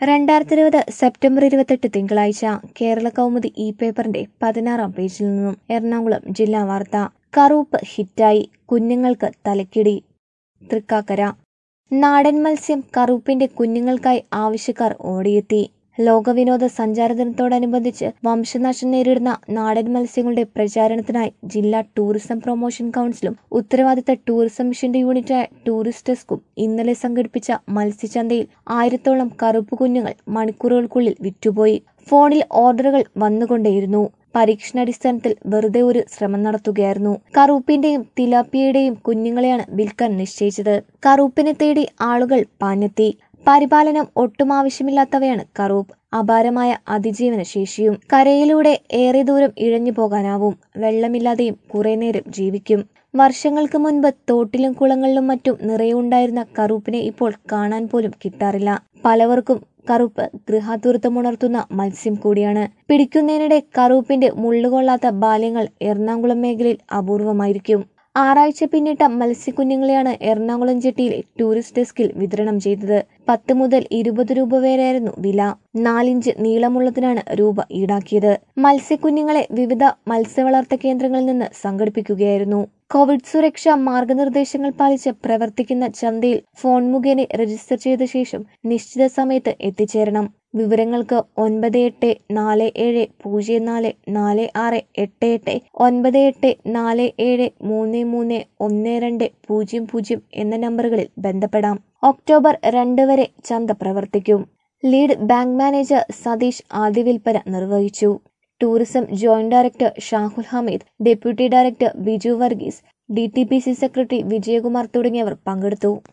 രണ്ടായിരത്തി ഇരുപത് സെപ്റ്റംബർ ഇരുപത്തെട്ട് തിങ്കളാഴ്ച കേരള കൗമുദി ഇ പേപ്പറിന്റെ പതിനാറാം പേജിൽ നിന്നും എറണാകുളം ജില്ലാ വാർത്ത കറൂപ്പ് ഹിറ്റായി കുഞ്ഞുങ്ങൾക്ക് തലക്കിടി തൃക്കാക്കര നാടൻ മത്സ്യം കറൂപ്പിന്റെ കുഞ്ഞുങ്ങൾക്കായി ആവശ്യക്കാർ ഓടിയെത്തി ലോകവിനോദ സഞ്ചാര ദിനത്തോടനുബന്ധിച്ച് വംശനാശം നേരിടുന്ന നാടൻ മത്സ്യങ്ങളുടെ പ്രചാരണത്തിനായി ജില്ലാ ടൂറിസം പ്രൊമോഷൻ കൗൺസിലും ഉത്തരവാദിത്ത ടൂറിസം മിഷന്റെ യൂണിറ്റായ ടൂറിസ്റ്റ് ഡെസ്കും ഇന്നലെ സംഘടിപ്പിച്ച മത്സ്യചന്തയിൽ ആയിരത്തോളം കറുപ്പ് കുഞ്ഞുങ്ങൾ മണിക്കൂറുകൾക്കുള്ളിൽ വിറ്റുപോയി ഫോണിൽ ഓർഡറുകൾ വന്നുകൊണ്ടേയിരുന്നു പരീക്ഷണാടിസ്ഥാനത്തിൽ വെറുതെ ഒരു ശ്രമം നടത്തുകയായിരുന്നു കറൂപ്പിന്റെയും തിലാപ്പിയയുടെയും കുഞ്ഞുങ്ങളെയാണ് വിൽക്കാൻ നിശ്ചയിച്ചത് കറൂപ്പിനെ തേടി ആളുകൾ പാഞ്ഞെത്തി പരിപാലനം ഒട്ടും ആവശ്യമില്ലാത്തവയാണ് കറൂപ്പ് അപാരമായ അതിജീവന ശേഷിയും കരയിലൂടെ ഏറെ ദൂരം ഇഴഞ്ഞു പോകാനാവും വെള്ളമില്ലാതെയും കുറെ നേരം ജീവിക്കും വർഷങ്ങൾക്ക് മുൻപ് തോട്ടിലും കുളങ്ങളിലും മറ്റും നിറയുണ്ടായിരുന്ന കറൂപ്പിനെ ഇപ്പോൾ കാണാൻ പോലും കിട്ടാറില്ല പലവർക്കും കറുപ്പ് ഗൃഹാതുരത്വമുണർത്തുന്ന മത്സ്യം കൂടിയാണ് പിടിക്കുന്നതിനിടെ കറുപ്പിന്റെ മുള്ളുകൊള്ളാത്ത ബാല്യങ്ങൾ എറണാകുളം മേഖലയിൽ അപൂർവമായിരിക്കും ആറാഴ്ച പിന്നിട്ട മത്സ്യക്കുഞ്ഞുങ്ങളെയാണ് എറണാകുളം ജെട്ടിയിലെ ടൂറിസ്റ്റ് ഡെസ്കിൽ വിതരണം ചെയ്തത് പത്ത് മുതൽ ഇരുപത് രൂപ വരെയായിരുന്നു വില നാലിഞ്ച് നീളമുള്ളതിനാണ് രൂപ ഈടാക്കിയത് മത്സ്യക്കുഞ്ഞുങ്ങളെ വിവിധ മത്സ്യവളർത്ത കേന്ദ്രങ്ങളിൽ നിന്ന് സംഘടിപ്പിക്കുകയായിരുന്നു കോവിഡ് സുരക്ഷാ മാർഗനിർദ്ദേശങ്ങൾ പാലിച്ച് പ്രവർത്തിക്കുന്ന ചന്തയിൽ ഫോൺ മുഖേന രജിസ്റ്റർ ചെയ്ത ശേഷം നിശ്ചിത സമയത്ത് എത്തിച്ചേരണം വിവരങ്ങൾക്ക് ഒൻപത് എട്ട് നാല് ഏഴ് പൂജ്യം നാല് നാല് ആറ് എട്ട് എട്ട് ഒൻപത് എട്ട് നാല് ഏഴ് മൂന്ന് മൂന്ന് ഒന്ന് രണ്ട് പൂജ്യം പൂജ്യം എന്ന നമ്പറുകളിൽ ബന്ധപ്പെടാം ഒക്ടോബർ രണ്ട് വരെ ചന്ത പ്രവർത്തിക്കും ലീഡ് ബാങ്ക് മാനേജർ സതീഷ് ആദ്യ വിൽപ്പന നിർവഹിച്ചു tourism joint director Shahul Hameed deputy director Biju Varghese D T P C secretary Vijayakumar തുടങ്ങിയവർ പങ്കെടുത്തു